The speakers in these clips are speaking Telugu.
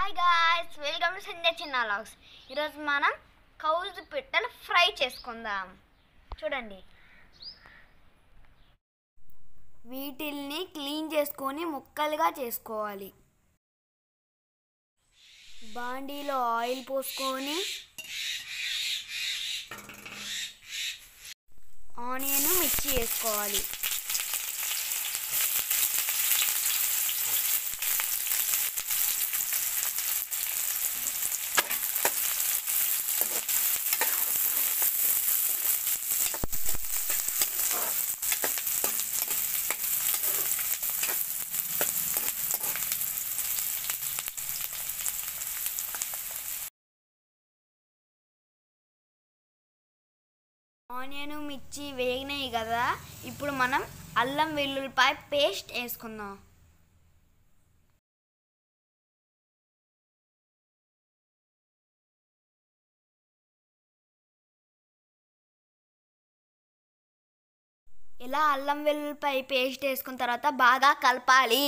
hi guys welcome to Sanjay చిన్న లాగ్స్ ఈరోజు మనం కౌజు పిట్టలు ఫ్రై చేసుకుందాం చూడండి వీటిల్ని క్లీన్ చేసుకొని ముక్కలుగా చేసుకోవాలి బాండీలో ఆయిల్ పోసుకొని ఆనియన్ మిర్చి వేసుకోవాలి ఆనియన్ మిర్చి వేగినాయి కదా ఇప్పుడు మనం అల్లం వెల్లుల్లిపాయ పేస్ట్ వేసుకుందాం ఇలా అల్లం వెల్లుల్లిపాయ పేస్ట్ వేసుకున్న తర్వాత బాగా కలపాలి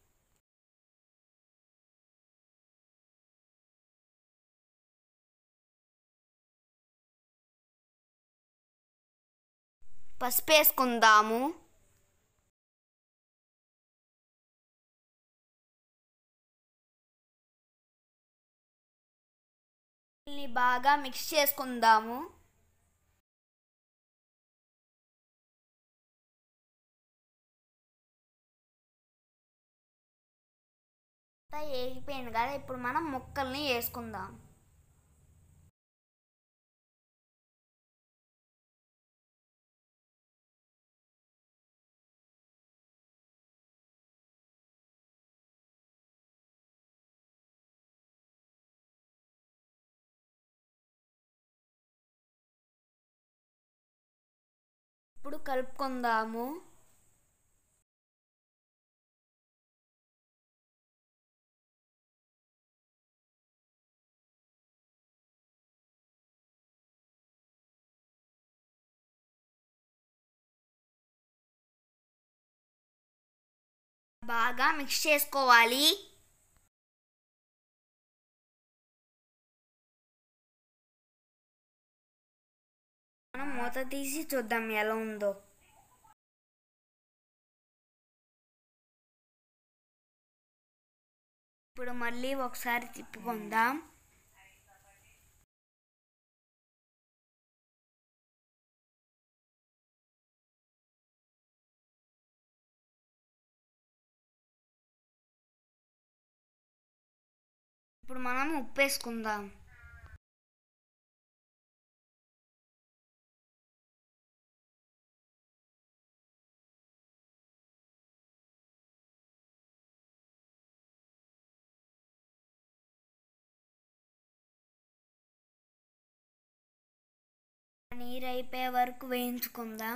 పసుపు వేసుకుందాము దీన్ని బాగా మిక్స్ చేసుకుందాము అంతా వేగిపోయింది కదా ఇప్పుడు మనం ముక్కల్ని వేసుకుందాం ఇప్పుడు కలుపుకుందాము బాగా మిక్స్ చేసుకోవాలి మనం మూత తీసి చూద్దాం ఎలా ఉందో ఇప్పుడు మళ్ళీ ఒకసారి తిప్పుకుందాం ఇప్పుడు మనం ఉప్పు వేసుకుందాం నీరు అయిపోయే వరకు వేయించుకుందాం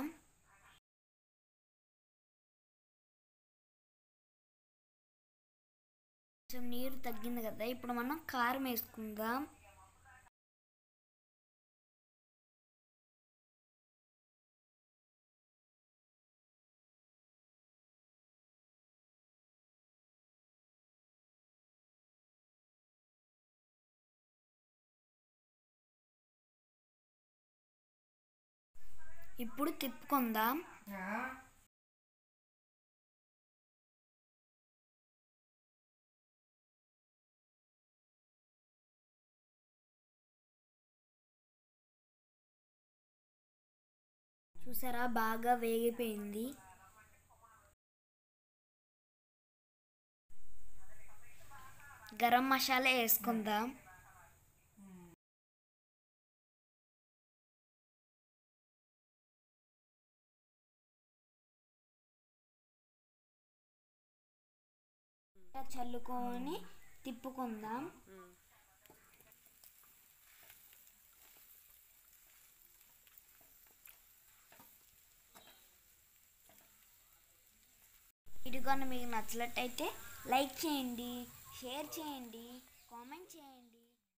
కొంచెం నీరు తగ్గింది కదా ఇప్పుడు మనం కారం వేసుకుందాం ఇప్పుడు తిప్పుకుందాం చూసారా బాగా వేగిపోయింది గరం మసాలా వేసుకుందాం చల్లుకొని తిప్పుకుందాం ఇది కానీ మీకు నచ్చినట్టయితే లైక్ చేయండి షేర్ చేయండి కామెంట్ చేయండి